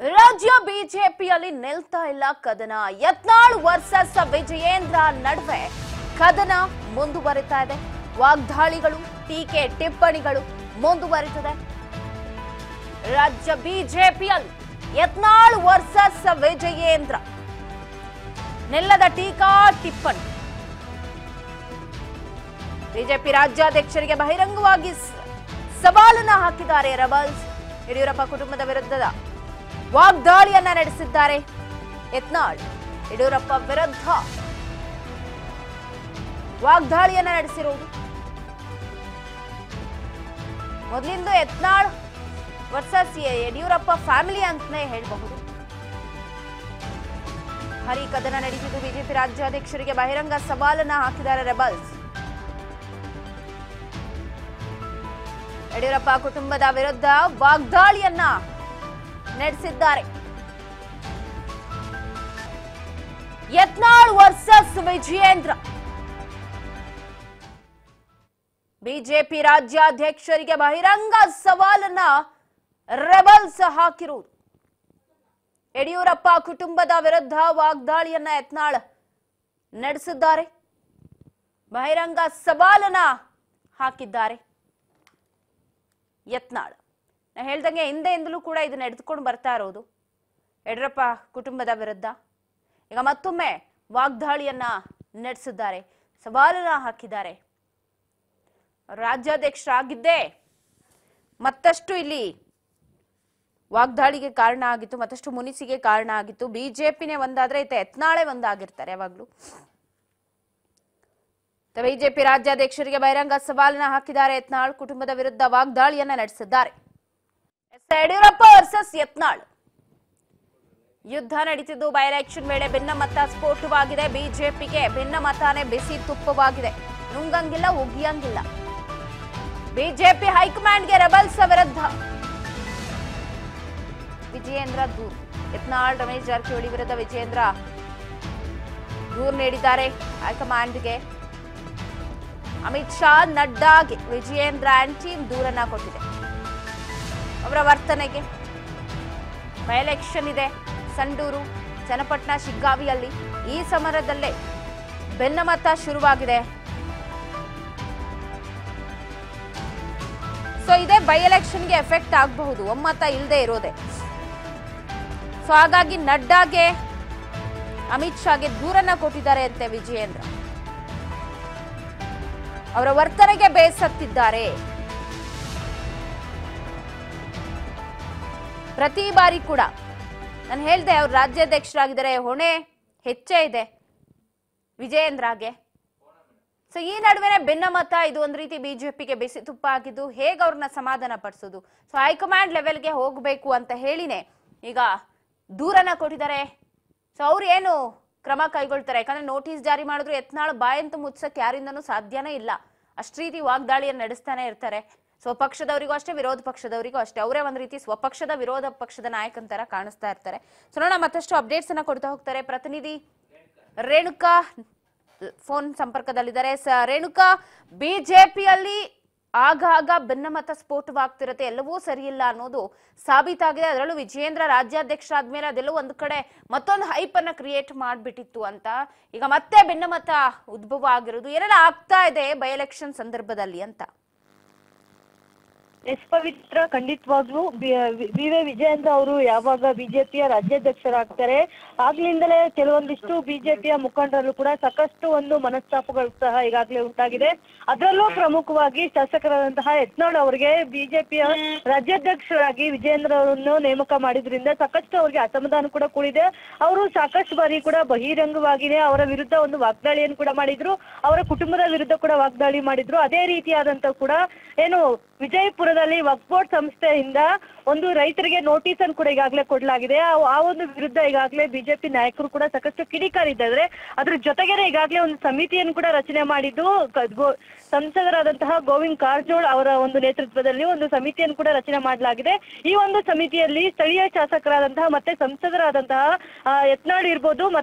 ರಾಜ್ಯ ಬಿಜೆಪಿಯಲ್ಲಿ ನಿಲ್ತಾ ಇಲ್ಲ ಕದನ ಯತ್ನಾಳ್ ವರ್ಸಸ್ ವಿಜಯೇಂದ್ರ ನಡುವೆ ಕದನ ಮುಂದುವರಿತಾ ಇದೆ ವಾಗ್ದಾಳಿಗಳು ಟೀಕೆ ಟಿಪ್ಪಣಿಗಳು ಮುಂದುವರಿತದೆ ರಾಜ್ಯ ಬಿಜೆಪಿಯಲ್ಲಿ ಯತ್ನಾಳ್ ವರ್ಸಸ್ ವಿಜಯೇಂದ್ರ ನಿಲ್ಲದ ಟೀಕಾ ಟಿಪ್ಪಣಿ ಬಿಜೆಪಿ ರಾಜ್ಯಾಧ್ಯಕ್ಷರಿಗೆ ಬಹಿರಂಗವಾಗಿ ಸ- ಸವಾಲನ್ನ ಹಾಕಿದ್ದಾರೆ ರೆಬಲ್ಸ್ ಯಡಿಯೂರಪ್ಪ ಕುಟುಂಬದ ವಿರುದ್ಧದ ವಾಗ್ದಾಳಿಯನ್ನ ನಡೆಸಿದ್ದಾರೆ ಯತ್ನಾಳ್ ಯಡಿಯೂರಪ್ಪ ವಿರುದ್ಧ ವಾಗ್ದಾಳಿಯನ್ನ ನಡೆಸಿರುವುದು ಮೊದಲಿಂದ ಯತ್ನಾಳ್ ವರ್ಸಸ್ ಯಡಿಯೂರಪ್ಪ ಫ್ಯಾಮಿಲಿ ಅಂತಾನೆ ಹೇಳಬಹುದು ಹರಿ ಕದನ ನಡೆಸಿದ್ದು ಬಿಜೆಪಿ ರಾಜ್ಯಾಧ್ಯಕ್ಷರಿಗೆ ಬಹಿರಂಗ ಸವಾಲನ್ನ ಹಾಕಿದ್ದಾರೆ ರೆಬಲ್ಸ್ ಯಡಿಯೂರಪ್ಪ ಕುಟುಂಬದ ವಿರುದ್ಧ ವಾಗ್ದಾಳಿಯನ್ನ ನಡೆಸಿದ್ದಾರೆ ಯತ್ನಾಳ್ ವರ್ಸಸ್ ವಿಜಯೇಂದ್ರ ಬಿಜೆಪಿ ರಾಜ್ಯಾಧ್ಯಕ್ಷರಿಗೆ ಬಹಿರಂಗ ಸವಾಲನ್ನ ರೆಬಲ್ಸ್ ಹಾಕಿರುವುದು ಯಡಿಯೂರಪ್ಪ ಕುಟುಂಬದ ವಿರುದ್ಧ ವಾಗ್ದಾಳಿಯನ್ನ ಯತ್ನಾಳ್ ನಡೆಸಿದ್ದಾರೆ ಬಹಿರಂಗ ಸವಾಲನ್ನ ಹಾಕಿದ್ದಾರೆ ಯತ್ನಾಳ್ ನಾ ಹೇಳ್ದಂಗೆ ಹಿಂದೆಯಿಂದಲೂ ಕೂಡ ಇದು ನಡೆದುಕೊಂಡು ಬರ್ತಾ ಇರೋದು ಯಡಿಯೂರಪ್ಪ ಕುಟುಂಬದ ವಿರುದ್ಧ ಈಗ ಮತ್ತೊಮ್ಮೆ ವಾಗ್ದಾಳಿಯನ್ನ ನಡೆಸಿದ್ದಾರೆ ಸವಾಲನ್ನ ಹಾಕಿದ್ದಾರೆ ರಾಜ್ಯಾಧ್ಯಕ್ಷರಾಗಿದ್ದೇ ಮತ್ತಷ್ಟು ಇಲ್ಲಿ ವಾಗ್ದಾಳಿಗೆ ಕಾರಣ ಆಗಿತ್ತು ಮತ್ತಷ್ಟು ಮುನಿಸಿಗೆ ಕಾರಣ ಆಗಿತ್ತು ಬಿಜೆಪಿನೇ ಒಂದಾದ್ರೆ ಈತ ಯತ್ನಾಳೆ ಒಂದಾಗಿರ್ತಾರೆ ಯಾವಾಗ್ಲೂ ಬಿಜೆಪಿ ರಾಜ್ಯಾಧ್ಯಕ್ಷರಿಗೆ ಬಹಿರಂಗ ಸವಾಲನ್ನ ಹಾಕಿದ್ದಾರೆ ಯತ್ನಾಳ್ ಕುಟುಂಬದ ವಿರುದ್ಧ ವಾಗ್ದಾಳಿಯನ್ನ ನಡೆಸಿದ್ದಾರೆ ಎಸ್ ಯಡಿಯೂರಪ್ಪ ವರ್ಸಸ್ ಯತ್ನಾಳ್ ಯುದ್ಧ ನಡೀತಿದ್ದು ಬೈ ಎಲೆಕ್ಷನ್ ವೇಳೆ ಭಿನ್ನಮತ ಸ್ಫೋಟವಾಗಿದೆ ಬಿಜೆಪಿಗೆ ಭಿನ್ನಮತನೇ ಬಿಸಿ ತುಪ್ಪವಾಗಿದೆ ನುಂಗಂಗಿಲ್ಲ ಉಗಿಯಂಗಿಲ್ಲ ಬಿಜೆಪಿ ಹೈಕಮಾಂಡ್ಗೆ ರೆಬಲ್ಸ್ ವಿರುದ್ಧ ವಿಜಯೇಂದ್ರ ದೂರ್ ಯತ್ನಾಳ್ ರಮೇಶ್ ಜಾರಕಿಹೊಳಿ ವಿರುದ್ಧ ವಿಜಯೇಂದ್ರ ದೂರು ನೀಡಿದ್ದಾರೆ ಹೈಕಮಾಂಡ್ಗೆ ಅಮಿತ್ ಶಾ ನಡ್ಡಾಗೆ ವಿಜಯೇಂದ್ರ ಅಂಡ್ ಟೀಮ್ ದೂರನ್ನ ಕೊಟ್ಟಿದೆ ಅವರ ವರ್ತನೆಗೆ ಬೈ ಎಲೆಕ್ಷನ್ ಇದೆ ಸಂಡೂರು ಚನ್ನಪಟ್ಟಣ ಶಿಗ್ಗಾವಿಯಲ್ಲಿ ಈ ಸಮರದಲ್ಲೇ ಭಿನ್ನಮತ ಶುರುವಾಗಿದೆ ಸೊ ಇದೇ ಬೈ ಎಲೆಕ್ಷನ್ಗೆ ಎಫೆಕ್ಟ್ ಆಗಬಹುದು ಒಮ್ಮತ ಇಲ್ಲದೆ ಇರೋದೆ ಸೊ ಹಾಗಾಗಿ ನಡ್ಡಾಗೆ ಅಮಿತ್ ಶಾಗೆ ದೂರನ್ನ ಕೊಟ್ಟಿದ್ದಾರೆ ಅಂತೆ ವಿಜಯೇಂದ್ರ ಅವರ ವರ್ತನೆಗೆ ಬೇಸತ್ತಿದ್ದಾರೆ ಪ್ರತಿ ಬಾರಿ ಕೂಡ ನಾನು ಹೇಳ್ದೆ ಅವ್ರು ರಾಜ್ಯಾಧ್ಯಕ್ಷರಾಗಿದ್ದಾರೆ ಹೊಣೆ ಹೆಚ್ಚೇ ಇದೆ ವಿಜಯೇಂದ್ರಗೆ ಸೊ ಈ ನಡುವೆನೆ ಭಿನ್ನಮತ ಇದು ಒಂದ್ ರೀತಿ ಬಿಜೆಪಿಗೆ ಬಿಸಿ ತುಪ್ಪ ಆಗಿದ್ದು ಹೇಗೆ ಅವ್ರನ್ನ ಸಮಾಧಾನ ಪಡಿಸೋದು ಸೊ ಹೈಕಮಾಂಡ್ ಲೆವೆಲ್ಗೆ ಹೋಗ್ಬೇಕು ಅಂತ ಹೇಳಿನೇ ಈಗ ದೂರನ ಕೊಟ್ಟಿದ್ದಾರೆ ಸೊ ಅವ್ರು ಏನು ಕ್ರಮ ಕೈಗೊಳ್ತಾರೆ ಯಾಕಂದ್ರೆ ನೋಟಿಸ್ ಜಾರಿ ಮಾಡಿದ್ರು ಯತ್ನಾಳ್ ಬಾಯಂತೂ ಮುಚ್ಚಕ್ ಯಾರಿಂದನೂ ಸಾಧ್ಯನೇ ಇಲ್ಲ ಅಷ್ಟ್ ರೀತಿ ವಾಗ್ದಾಳಿಯನ್ನು ನಡೆಸ್ತಾನೆ ಇರ್ತಾರೆ ಸ್ವಪಕ್ಷದವರಿಗೂ ಅಷ್ಟೇ ವಿರೋಧ ಪಕ್ಷದವರಿಗೂ ಅಷ್ಟೇ ಅವರೇ ಒಂದ್ ರೀತಿ ಸ್ವಪಕ್ಷದ ವಿರೋಧ ಪಕ್ಷದ ನಾಯಕಂತರ ಕಾಣಿಸ್ತಾ ಇರ್ತಾರೆ ಸೊ ನೋಡೋಣ ಮತ್ತಷ್ಟು ಅಪ್ಡೇಟ್ಸ್ ಅನ್ನ ಕೊಡ್ತಾ ಹೋಗ್ತಾರೆ ಪ್ರತಿನಿಧಿ ರೇಣುಕಾ ಫೋನ್ ಸಂಪರ್ಕದಲ್ಲಿದ್ದಾರೆ ಸ ರೇಣುಕಾ ಬಿಜೆಪಿಯಲ್ಲಿ ಆಗಾಗ ಭಿನ್ನಮತ ಸ್ಫೋಟವಾಗ್ತಿರತ್ತೆ ಎಲ್ಲವೂ ಸರಿಯಿಲ್ಲ ಅನ್ನೋದು ಸಾಬೀತಾಗಿದೆ ಅದರಲ್ಲೂ ವಿಜಯೇಂದ್ರ ರಾಜ್ಯಾಧ್ಯಕ್ಷ ಆದ್ಮೇಲೆ ಅದೆಲ್ಲೋ ಒಂದು ಕಡೆ ಮತ್ತೊಂದು ಹೈಪ್ ಅನ್ನ ಕ್ರಿಯೇಟ್ ಮಾಡ್ಬಿಟ್ಟಿತ್ತು ಅಂತ ಈಗ ಮತ್ತೆ ಭಿನ್ನಮತ ಉದ್ಭವ ಆಗಿರೋದು ಏನೆಲ್ಲ ಆಗ್ತಾ ಇದೆ ಬೈ ಎಲೆಕ್ಷನ್ ಸಂದರ್ಭದಲ್ಲಿ ಅಂತ ಎಸ್ ಪವಿತ್ರ ಖಂಡಿತವಾಗ್ಲೂ ಬಿ ವಿ ವೈ ವಿಜಯೇಂದ್ರ ಅವರು ಯಾವಾಗ ಬಿಜೆಪಿಯ ರಾಜ್ಯಾಧ್ಯಕ್ಷರಾಗ್ತಾರೆ ಆಗ್ಲಿಂದಲೇ ಕೆಲವೊಂದಿಷ್ಟು ಬಿಜೆಪಿಯ ಮುಖಂಡರಲ್ಲೂ ಕೂಡ ಸಾಕಷ್ಟು ಒಂದು ಮನಸ್ತಾಪಗಳು ಸಹ ಈಗಾಗಲೇ ಉಂಟಾಗಿದೆ ಅದರಲ್ಲೂ ಪ್ರಮುಖವಾಗಿ ಶಾಸಕರಾದಂತಹ ಯತ್ನಾಳ್ ಅವರಿಗೆ ಬಿಜೆಪಿಯ ರಾಜ್ಯಾಧ್ಯಕ್ಷರಾಗಿ ವಿಜಯೇಂದ್ರ ಅವರನ್ನು ನೇಮಕ ಮಾಡಿದ್ರಿಂದ ಸಾಕಷ್ಟು ಅವರಿಗೆ ಅಸಮಾಧಾನ ಕೂಡ ಕೂಡಿದೆ ಅವರು ಸಾಕಷ್ಟು ಬಾರಿ ಕೂಡ ಬಹಿರಂಗವಾಗಿನೇ ಅವರ ವಿರುದ್ಧ ಒಂದು ವಾಗ್ದಾಳಿಯನ್ನು ಕೂಡ ಮಾಡಿದ್ರು ಅವರ ಕುಟುಂಬದ ವಿರುದ್ಧ ಕೂಡ ವಾಗ್ದಾಳಿ ಮಾಡಿದ್ರು ಅದೇ ರೀತಿಯಾದಂತ ಕೂಡ ಏನು ವಿಜಯಪುರದಲ್ಲಿ ವಕ್ಫ್ ಸಂಸ್ಥೆಯಿಂದ ಒಂದು ರೈತರಿಗೆ ನೋಟಿಸ್ ಅನ್ನು ಕೂಡ ಈಗಾಗಲೇ ಕೊಡಲಾಗಿದೆ ಆ- ಆ ಒಂದು ವಿರುದ್ಧ ಈಗಾಗಲೇ ಬಿಜೆಪಿ ನಾಯಕರು ಕೂಡ ಸಾಕಷ್ಟು ಕಿಡಿಕಾರಿದ್ದಾರೆ ಅದ್ರ ಜೊತೆಗೇನೆ ಈಗಾಗಲೇ ಒಂದು ಸಮಿತಿಯನ್ನು ಕೂಡ ರಚನೆ ಮಾಡಿದ್ದು ಕ- ಗೋ- ಸಂಸದರಾದಂತಹ ಗೋವಿಂದ್ ಕಾರಜೋಳ್ ಅವರ ಒಂದು ನೇತೃತ್ವದಲ್ಲಿ ಒಂದು ಸಮಿತಿಯನ್ನು ಕೂಡ ರಚನೆ ಮಾಡಲಾಗಿದೆ ಈ ಒಂದು ಸಮಿತಿಯಲ್ಲಿ ಸ್ಥಳೀಯ ಶಾಸಕರಾದಂತಹ ಮತ್ತೆ ಸಂಸದರಾದಂತಹ ಆ, ಯತ್ನಾಳ್ ಇರ್ಬೋದು ಮತ್ತೆ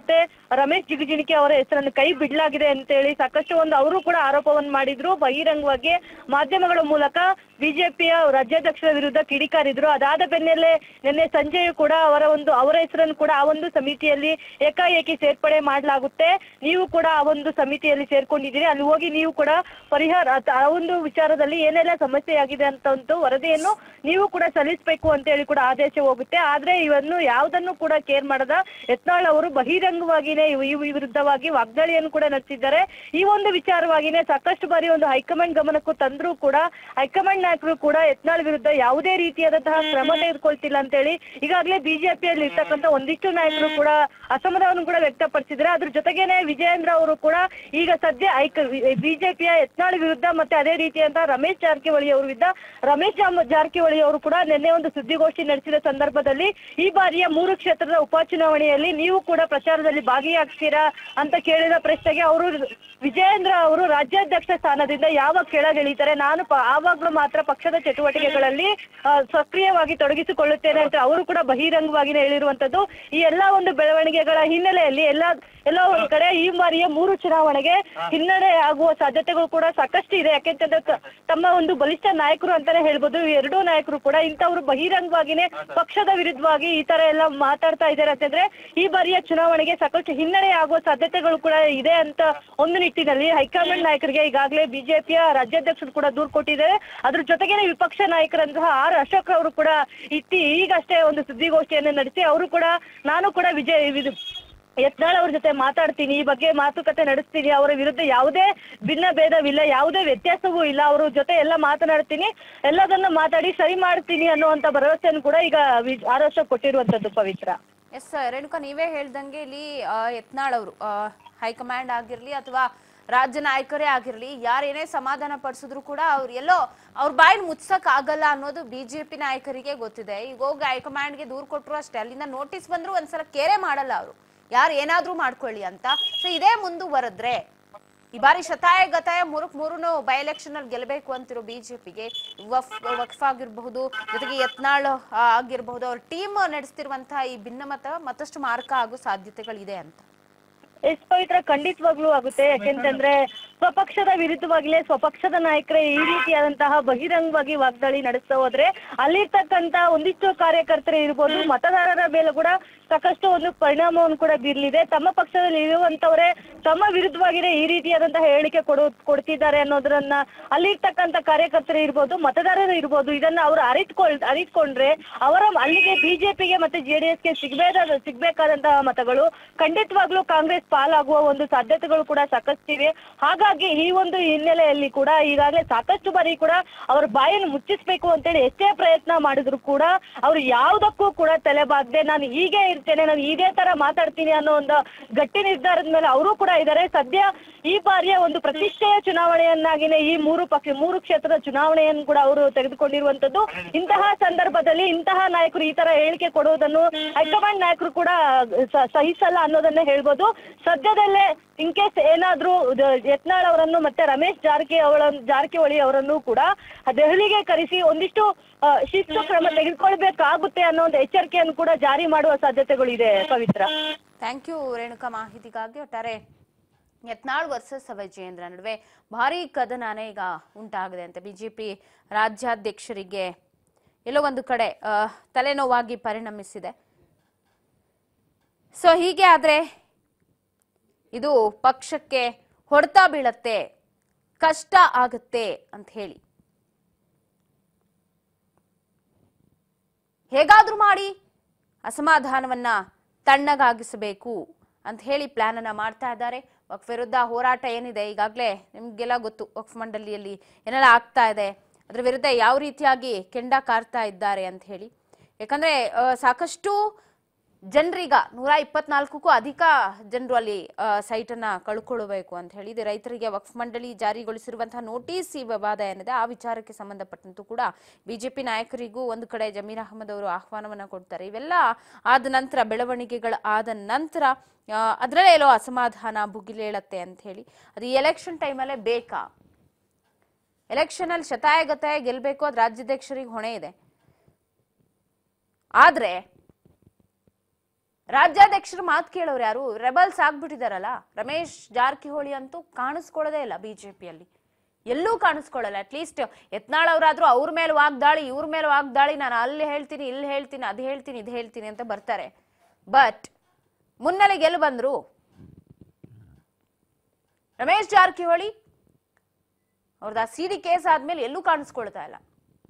ರಮೇಶ್ ಜಿಗಜಿಣಿಕೆ ಅವರ ಹೆಸರನ್ನು ಕೈ ಬಿಡಲಾಗಿದೆ ಅಂತೇಳಿ ಸಾಕಷ್ಟು ಒಂದು ಅವರು ಕೂಡ ಆರೋಪವನ್ನು ಮಾಡಿದ್ರು ಬಹಿರಂಗವಾಗಿ ಮಾಧ್ಯಮಗಳ ಮೂಲಕ ಬಿಜೆಪಿಯ ರಾಜ್ಯಾಧ್ಯಕ್ಷರ ವಿರುದ್ಧ ಕಿಡಿಕಾರಿದ್ರು ಅದಾದ ಬೆನ್ನಲ್ಲೇ ನಿನ್ನೆ ಸಂಜೆಯೂ ಕೂಡ ಅವರ ಒಂದು ಅವರ ಹೆಸರನ್ನು ಕೂಡ ಆ ಒಂದು ಸಮಿತಿಯಲ್ಲಿ ಏಕಾಏಕಿ ಸೇರ್ಪಡೆ ಮಾಡಲಾಗುತ್ತೆ ನೀವು ಕೂಡ ಆ ಒಂದು ಸಮಿತಿಯಲ್ಲಿ ಸೇರ್ಕೊಂಡಿದ್ದೀರಿ ಅಲ್ಲಿ ಹೋಗಿ ನೀವು ಕೂಡ ಪರಿಹಾರ ಅಥ- ಆ ಒಂದು ವಿಚಾರದಲ್ಲಿ ಏನೆಲ್ಲ ಸಮಸ್ಯೆ ಆಗಿದೆ ಅಂತ ಒಂದು ವರದಿಯನ್ನು ನೀವು ಕೂಡ ಸಲ್ಲಿಸಬೇಕು ಅಂತ ಹೇಳಿ ಕೂಡ ಆದೇಶ ಹೋಗುತ್ತೆ ಆದ್ರೆ ಇವನ್ನು ಯಾವುದನ್ನು ಕೂಡ ಕೇರ್ ಮಾಡದ ಯತ್ನಾಳ್ ಅವರು ಬಹಿರಂಗವಾಗಿನೇ ಇವ್- ಇವ್ ವಿರುದ್ಧವಾಗಿ ವಾಗ್ದಾಳಿಯನ್ನು ಕೂಡ ನಡೆಸಿದ್ದಾರೆ ಈ ಒಂದು ವಿಚಾರವಾಗಿನೇ ಸಾಕಷ್ಟು ಬಾರಿ ಒಂದು ಹೈಕಮಾಂಡ್ ಗಮನಕ್ಕೂ ತಂದ್ರೂ ಕೂಡ ಹೈಕಮಾಂಡ್ ನಾಯಕರು ಕೂಡ ಯತ್ನಾಳ್ ವಿರುದ್ಧ ಯಾವುದೇ ರೀತಿಯಾದಂತಹ ಕ್ರಮ ತೆಗೆದುಕೊಳ್ತಿಲ್ಲ ಅಂತ ಹೇಳಿ ಈಗಾಗಲೇ ಬಿಜೆಪಿಯಲ್ಲಿ ಇರ್ತಕ್ಕಂಥ ಒಂದಿಷ್ಟು ನಾಯಕರು ಕೂಡ ಅಸಮಾಧಾನವನ್ನು ಕೂಡ ವ್ಯಕ್ತಪಡಿಸಿದ್ರೆ ಅದ್ರ ಜೊತೆಗೇನೆ ವಿಜಯೇಂದ್ರ ಅವರು ಕೂಡ ಈಗ ಸದ್ಯ ಐಕ ಬಿಜೆಪಿಯ ಯತ್ನಾಳ್ ವಿರುದ್ಧ ಮತ್ತೆ ಅದೇ ರೀತಿಯಂತಹ ರಮೇಶ್ ಜಾರಕಿಹೊಳಿ ಅವರ ವಿರುದ್ಧ ರಮೇಶ್ ಜಾಮ್- ಜಾರಕಿಹೊಳಿ ಅವರು ಕೂಡ ನಿನ್ನೆ ಒಂದು ಸುದ್ದಿಗೋಷ್ಠಿ ನಡೆಸಿದ ಸಂದರ್ಭದಲ್ಲಿ ಈ ಬಾರಿಯ ಮೂರು ಕ್ಷೇತ್ರದ ಉಪಚುನಾವಣೆಯಲ್ಲಿ ನೀವು ಕೂಡ ಪ್ರಚಾರದಲ್ಲಿ ಭಾಗಿಯಾಗ್ತೀರಾ ಅಂತ ಕೇಳಿದ ಪ್ರಶ್ನೆಗೆ ಅವರು ವಿಜಯೇಂದ್ರ ಅವರು ರಾಜ್ಯಾಧ್ಯಕ್ಷ ಸ್ಥಾನದಿಂದ ಯಾವಾಗ ಕೆಳಗಿಳಿತಾರೆ ನಾನು ಪ- ಆವಾಗ್ಲೂ ಮಾತ್ರ ಪಕ್ಷದ ಚಟುವಟಿಕೆಗಳಲ್ಲಿ ಆ, ಸಕ್ರಿಯವಾಗಿ ತೊಡಗಿಸಿಕೊಳ್ಳುತ್ತೇನೆ ಅಂತ ಅವರು ಕೂಡ ಬಹಿರಂಗವಾಗಿನೇ ಹೇಳಿರುವಂತದ್ದು ಈ ಎಲ್ಲಾ ಒಂದು ಬೆಳವಣಿಗೆಗಳ ಹಿನ್ನೆಲೆಯಲ್ಲಿ ಎಲ್ಲ ಎಲ್ಲೋ ಒಂದ್ ಕಡೆ ಈ ಬಾರಿಯ ಮೂರು ಚುನಾವಣೆಗೆ ಹಿನ್ನಡೆ ಆಗುವ ಸಾಧ್ಯತೆಗಳು ಕೂಡ ಸಾಕಷ್ಟು ಇದೆ ಯಾಕೆಂತಂದ್ರೆ ತ- ತಮ್ಮ ಒಂದು ಬಲಿಷ್ಠ ನಾಯಕರು ಅಂತಾನೆ ಹೇಳ್ಬೋದು ಈ ಎರಡೂ ನಾಯಕರು ಕೂಡ ಇಂಥವ್ರು ಬಹಿರಂಗವಾಗಿನೇ ಪಕ್ಷದ ವಿರುದ್ಧವಾಗಿ ಈ ತರ ಎಲ್ಲ ಮಾತಾಡ್ತಾ ಇದ್ದಾರೆ ಅಂತಂದ್ರೆ ಈ ಬಾರಿಯ ಚುನಾವಣೆಗೆ ಸಾಕಷ್ಟು ಹಿನ್ನಡೆ ಆಗುವ ಸಾಧ್ಯತೆಗಳು ಕೂಡ ಇದೆ ಅಂತ ಒಂದು ನಿಟ್ಟಿನಲ್ಲಿ ಹೈಕಮಾಂಡ್ ನಾಯಕರಿಗೆ ಈಗಾಗಲೇ ಬಿಜೆಪಿಯ ರಾಜ್ಯಾಧ್ಯಕ್ಷರು ಕೂಡ ದೂರು ಕೊಟ್ಟಿದ್ದಾರೆ ಅದ್ರ ಜೊತೆಗೇನೆ ವಿಪಕ್ಷ ನಾಯಕರಂತಹ ಆರ್ ಅಶೋಕ್ ಅವರು ಕೂಡ ಇತ್ತಿ ಈಗಷ್ಟೇ ಒಂದು ಸುದ್ದಿಗೋಷ್ಠಿಯನ್ನು ನಡೆಸಿ ಅವರು ಕೂಡ ನಾನು ಕೂಡ ವಿಜಯ್ ಇದು ಯತ್ನಾಳ್ ಅವ್ರ ಜೊತೆ ಮಾತಾಡ್ತೀನಿ ಈ ಬಗ್ಗೆ ಮಾತುಕತೆ ನಡೆಸ್ತೀನಿ ಅವರ ವಿರುದ್ಧ ಯಾವುದೇ ಭಿನ್ನ ಭೇದವಿಲ್ಲ ಯಾವುದೇ ವ್ಯತ್ಯಾಸವೂ ಇಲ್ಲ ಅವ್ರ ಜೊತೆ ಎಲ್ಲ ಮಾತನಾಡ್ತೀನಿ ಎಲ್ಲದನ್ನ ಮಾತಾಡಿ ಸರಿ ಮಾಡ್ತೀನಿ ಅನ್ನುವಂತ ಭರವಸೆಯನ್ನು ಕೂಡ ಈಗ ವಿ- ಆರ್ ಅಶೋಕ್ ಕೊಟ್ಟಿರುವಂತದ್ದು ಪವಿತ್ರ ಎಸ್ ರೇಣುಕಾ ನೀವೇ ಹೇಳ್ದಂಗೆ ಇಲ್ಲಿ ಆ, ಯತ್ನಾಳ್ ಅವರು ಹೈಕಮಾಂಡ್ ಆಗಿರ್ಲಿ ಅಥವಾ ರಾಜ್ಯ ನಾಯಕರೇ ಆಗಿರ್ಲಿ ಯಾರೇನೇ ಸಮಾಧಾನ ಪಡಿಸಿದ್ರು ಕೂಡ ಅವ್ರು ಎಲ್ಲೋ ಅವ್ರ ಬಾಯಿನ ಮುಚ್ಚಕ್ ಆಗಲ್ಲ ಅನ್ನೋದು ಬಿಜೆಪಿ ನಾಯಕರಿಗೆ ಗೊತ್ತಿದೆ ಈಗ ಹೋಗಿ ಹೈಕಮಾಂಡ್ಗೆ ದೂರ್ ಕೊಟ್ರು ಅಷ್ಟೇ ಅಲ್ಲಿಂದ ನೋಟಿಸ್ ಬಂದ್ರು ಒಂದ್ಸಲ ಕೇರೆ ಮಾಡಲ್ಲ ಅವರು ಯಾರು ಏನಾದ್ರೂ ಮಾಡ್ಕೊಳ್ಳಿ ಅಂತ ಸೊ ಇದೇ ಮುಂದುವರೆದ್ರೆ ಈ ಬಾರಿ ಶತಾಯ ಗತಾಯ ಮೂರಕ್ ಮೂರುನು ಬೈ ಎಲೆಕ್ಷನ್ ಅಲ್ಲಿ ಗೆಲ್ಲಬೇಕು ಅಂತಿರೋ ಬಿಜೆಪಿಗೆ ವಫ್ ವಕ್ಫ್ ಆಗಿರಬಹುದು ಜೊತೆಗೆ ಯತ್ನಾಳ್ ಆ, ಆಗಿರಬಹುದು ಅವ್ರ ಟೀಮ್ ನಡೆಸ್ತಿರುವಂತಹ ಈ ಭಿನ್ನಮತ ಮತ್ತಷ್ಟು ಮಾರ್ಕ ಆಗೋ ಸಾಧ್ಯತೆಗಳಿದೆ ಅಂತ ಎಸ್ ಪವಿತ್ರ ಖಂಡಿತವಾಗ್ಲೂ ಆಗುತ್ತೆ ಯಾಕೆಂತಂದ್ರೆ ಸ್ವಪಕ್ಷದ ವಿರುದ್ಧವಾಗ್ಲೇ ಸ್ವಪಕ್ಷದ ನಾಯಕರೇ ಈ ರೀತಿಯಾದಂತಹ ಬಹಿರಂಗವಾಗಿ ವಾಗ್ದಾಳಿ ನಡೆಸ್ತಾ ಹೋದ್ರೆ ಅಲ್ಲಿರ್ತಕ್ಕಂತ ಒಂದಿಷ್ಟು ಕಾರ್ಯಕರ್ತರು ಇರ್ಬೋದು ಮತದಾರರ ಮೇಲೆ ಕೂಡ ಸಾಕಷ್ಟು ಒಂದು ಪರಿಣಾಮವನ್ನು ಕೂಡ ಬೀರ್ಲಿದೆ ತಮ್ಮ ಪಕ್ಷದಲ್ಲಿ ಇರುವಂತವರೇ ತಮ್ಮ ವಿರುದ್ಧವಾಗಿನೇ ಈ ರೀತಿಯಾದಂತಹ ಹೇಳಿಕೆ ಕೊಡು ಕೊಡ್ತಿದ್ದಾರೆ ಅನ್ನೋದ್ರನ್ನ ಅಲ್ಲಿರ್ತಕ್ಕಂತ ಕಾರ್ಯಕರ್ತರು ಇರ್ಬೋದು ಮತದಾರರು ಇರ್ಬೋದು ಇದನ್ನ ಅವರು ಅರಿತುಕೊಳ್ ಅರಿತುಕೊಂಡ್ರೆ ಅವರ ಅಲ್ಲಿಗೆ ಬಿಜೆಪಿಗೆ ಮತ್ತೆ ಜೆಡಿಎಸ್ಗೆ ಸಿಗ್ಬೇಕಾದ ಸಿಗ್ಬೇಕಾದಂತಹ ಮತಗಳು ಖಂಡಿತವಾಗ್ಲೂ ಕಾಂಗ್ರೆಸ್ ಪಾಲಾಗುವ ಒಂದು ಸಾಧ್ಯತೆಗಳು ಕೂಡ ಸಾಕಷ್ಟಿವೆ ಹಾಗಾಗಿ ಈ ಒಂದು ಹಿನ್ನೆಲೆಯಲ್ಲಿ ಕೂಡ ಈಗಾಗಲೇ ಸಾಕಷ್ಟು ಬಾರಿ ಕೂಡ ಅವರ ಬಾಯನ್ನು ಮುಚ್ಚಿಸ್ಬೇಕು ಅಂತೇಳಿ ಎಷ್ಟೇ ಪ್ರಯತ್ನ ಮಾಡಿದ್ರು ಕೂಡ ಅವರು ಯಾವುದಕ್ಕೂ ಕೂಡ ತಲೆಬಾಗದೆ ನಾನು ಹೀಗೆ ಇರ್ತೇನೆ ನಾನು ಇದೇ ತರ ಮಾತಾಡ್ತೀನಿ ಅನ್ನೋ ಒಂದು ಗಟ್ಟಿ ನಿರ್ಧಾರದ ಮೇಲೆ ಅವರು ಕೂಡ ಇದ್ದಾರೆ ಸದ್ಯ ಈ ಬಾರಿಯ ಒಂದು ಪ್ರತಿಷ್ಠೆಯ ಚುನಾವಣೆಯನ್ನಾಗಿನೇ ಈ ಮೂರು ಪಕ್ಷ ಮೂರು ಕ್ಷೇತ್ರದ ಚುನಾವಣೆಯನ್ನು ಕೂಡ ಅವರು ತೆಗೆದುಕೊಂಡಿರುವಂತದ್ದು ಇಂತಹ ಸಂದರ್ಭದಲ್ಲಿ ಇಂತಹ ನಾಯಕರು ಈ ತರ ಹೇಳಿಕೆ ಕೊಡುವುದನ್ನು ಹೈಕಮಾಂಡ್ ನಾಯಕರು ಕೂಡ ಸ- ಸಹಿಸಲ್ಲ ಅನ್ನೋದನ್ನೇ ಹೇಳ್ಬೋದು ಸದ್ಯದಲ್ಲೇ ಇನ್ ಕೇಸ್ ಏನಾದ್ರೂ ದ- ಯತ್ನಾಳ್ ಅವರನ್ನು ಮತ್ತೆ ರಮೇಶ್ ಜಾರಕಿಹೊಳಿ ಅವರ ಜಾರಕಿಹೊಳಿ ಅವರನ್ನು ಕೂಡ ದೆಹಲಿಗೆ ಕರೆಸಿ ಒಂದಿಷ್ಟು ಆ, ಶಿಸ್ತು ಕ್ರಮ ತೆಗೆದುಕೊಳ್ಬೇಕಾಗುತ್ತೆ ಅನ್ನೋ ಒಂದು ಎಚ್ಚರಿಕೆಯನ್ನು ಕೂಡ ಜಾರಿ ಮಾಡುವ ಸಾಧ್ಯತೆಗಳಿದೆ ಪವಿತ್ರ ಥ್ಯಾಂಕ್ ಯು ರೇಣುಕಾ ಮಾಹಿತಿಗಾಗಿ ಒಟ್ಟಾರೆ ಯತ್ನಾಳ್ ವರ್ಸಸ್ ವಿಜಯೇಂದ್ರ ನಡುವೆ ಭಾರಿ ಕದನಾನೇ ಈಗ ಉಂಟಾಗಿದೆ ಅಂತ ಬಿಜೆಪಿ ರಾಜ್ಯಾಧ್ಯಕ್ಷರಿಗೆ ಎಲ್ಲೋ ಒಂದು ಕಡೆ ಆ, ತಲೆನೋವಾಗಿ ಪರಿಣಮಿಸಿದೆ ಸೊ ಹೀಗೆ ಆದ್ರೆ ಇದು ಪಕ್ಷಕ್ಕೆ ಹೊಡೆತ ಬೀಳತ್ತೆ ಕಷ್ಟ ಆಗತ್ತೆ ಅಂತ ಹೇಳಿ ಹೇಗಾದ್ರೂ ಮಾಡಿ ಅಸಮಾಧಾನವನ್ನ ತಣ್ಣಗಾಗಿಸಬೇಕು ಅಂತ ಹೇಳಿ ಪ್ಲಾನ್ ಅನ್ನ ಮಾಡ್ತಾ ಇದ್ದಾರೆ ವಕ್ಫ್ ವಿರುದ್ಧ ಹೋರಾಟ ಏನಿದೆ ಈಗಾಗಲೇ ನಿಮ್ಗೆಲ್ಲ ಗೊತ್ತು ವಕ್ಫ್ ಮಂಡಳಿಯಲ್ಲಿ ಏನೆಲ್ಲ ಆಗ್ತಾ ಇದೆ ಅದ್ರ ವಿರುದ್ಧ ಯಾವ ರೀತಿಯಾಗಿ ಕೆಂಡ ಕಾರ್ತಾ ಇದ್ದಾರೆ ಅಂತ ಹೇಳಿ ಯಾಕಂದ್ರೆ ಆ, ಸಾಕಷ್ಟು ಜನರೀಗ ನೂರ ಇಪ್ಪತ್ನಾಲ್ಕಕ್ಕೂ ಅಧಿಕ ಜನರು ಅಲ್ಲಿ ಸೈಟ್ ಅನ್ನ ಕಳ್ಕೊಳ್ಬೇಕು ಅಂತ ಹೇಳಿ ಇದು ರೈತರಿಗೆ ವಕ್ಫ್ ಮಂಡಳಿ ಜಾರಿಗೊಳಿಸಿರುವಂತಹ ನೋಟಿಸ್ ಈ ವಿವಾದ ಏನಿದೆ ಆ ವಿಚಾರಕ್ಕೆ ಸಂಬಂಧಪಟ್ಟಂತೂ ಕೂಡ ಬಿಜೆಪಿ ನಾಯಕರಿಗೂ ಒಂದು ಕಡೆ ಜಮೀರ್ ಅಹಮದ್ ಅವರು ಆಹ್ವಾನವನ್ನ ಕೊಡ್ತಾರೆ ಇವೆಲ್ಲ ಆದ ನಂತರ ಬೆಳವಣಿಗೆಗಳ ಆದ ನಂತರ ಆ, ಅದ್ರಲ್ಲೇ ಎಲ್ಲೋ ಅಸಮಾಧಾನ ಭುಗಿಲೇಳತ್ತೆ ಅಂತ ಹೇಳಿ ಅದು ಈ ಎಲೆಕ್ಷನ್ ಟೈಮಲ್ಲೇ ಬೇಕಾ ಎಲೆಕ್ಷನ್ ಅಲ್ಲಿ ಶತಾಯ ಗತಾಯ ಗೆಲ್ಬೇಕು ಅದು ರಾಜ್ಯಾಧ್ಯಕ್ಷರಿಗೆ ಹೊಣೆ ಇದೆ ಆದ್ರೆ ರಾಜ್ಯಾಧ್ಯಕ್ಷರು ಮಾತು ಕೇಳೋರು ಯಾರು ರೆಬಲ್ಸ್ ಆಗ್ಬಿಟ್ಟಿದಾರಲ್ಲ ರಮೇಶ್ ಜಾರಕಿಹೊಳಿ ಅಂತೂ ಕಾಣಿಸ್ಕೊಳ್ಳೋದೇ ಇಲ್ಲ ಬಿಜೆಪಿಯಲ್ಲಿ ಎಲ್ಲೂ ಕಾಣಿಸ್ಕೊಳ್ಳಲ್ಲ ಅಟ್ಲೀಸ್ಟ್ ಯತ್ನಾಳ್ ಅವರಾದ್ರೂ ಅವ್ರ ಮೇಲೆ ವಾಗ್ದಾಳಿ ಇವ್ರ ಮೇಲೆ ವಾಗ್ದಾಳಿ ನಾನು ಅಲ್ಲಿ ಹೇಳ್ತೀನಿ ಇಲ್ಲಿ ಹೇಳ್ತೀನಿ ಅದು ಹೇಳ್ತೀನಿ ಇದು ಹೇಳ್ತೀನಿ ಅಂತ ಬರ್ತಾರೆ ಬಟ್ ಮುನ್ನೆಲೆಗೆ ಎಲ್ಲಿ ಬಂದ್ರು ರಮೇಶ್ ಜಾರಕಿಹೊಳಿ ಅವ್ರದ್ದು ಆ ಸಿ ಡಿ ಕೇಸ್ ಆದ್ಮೇಲೆ ಎಲ್ಲೂ ಕಾಣಿಸ್ಕೊಳ್ತಾ ಇಲ್ಲ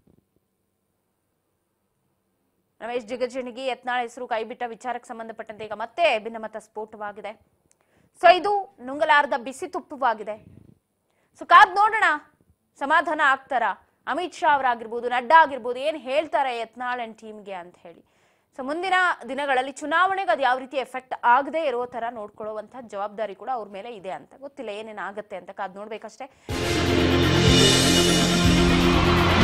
ರಮೇಶ್ ಜಿಗಜಿಣಗಿ ಯತ್ನಾಳ್ ಹೆಸರು ಕೈಬಿಟ್ಟ ವಿಚಾರಕ್ಕೆ ಸಂಬಂಧಪಟ್ಟಂತೆ ಈಗ ಮತ್ತೆ ಭಿನ್ನಮತ ಸ್ಫೋಟವಾಗಿದೆ ಸೊ ಇದು ನುಂಗಲಾರದ ಬಿಸಿ ತುಪ್ಪವಾಗಿದೆ ಸೊ ಕಾದ್ ನೋಡೋಣ ಸಮಾಧಾನ ಆಗ್ತಾರ ಅಮಿತ್ ಶಾ ಅವರಾಗಿರ್ಬೋದು ನಡ್ಡಾ ಆಗಿರ್ಬೋದು ಏನ್ ಹೇಳ್ತಾರೆ ಯತ್ನಾಳ್ ಅಂಡ್ ಟೀಮ್ಗೆ ಅಂತ ಹೇಳಿ ಸೊ ಮುಂದಿನ ದಿನಗಳಲ್ಲಿ ಚುನಾವಣೆಗೆ ಅದು ಯಾವ ರೀತಿ ಎಫೆಕ್ಟ್ ಆಗದೆ ಇರೋ ತರ ನೋಡ್ಕೊಳ್ಳುವಂತ ಜವಾಬ್ದಾರಿ ಕೂಡ ಅವ್ರ ಮೇಲೆ ಇದೆ ಅಂತ ಗೊತ್ತಿಲ್ಲ ಏನೇನ್ ಆಗತ್ತೆ ಅಂತ ಕಾದ್ ನೋಡ್ಬೇಕಷ್ಟೇ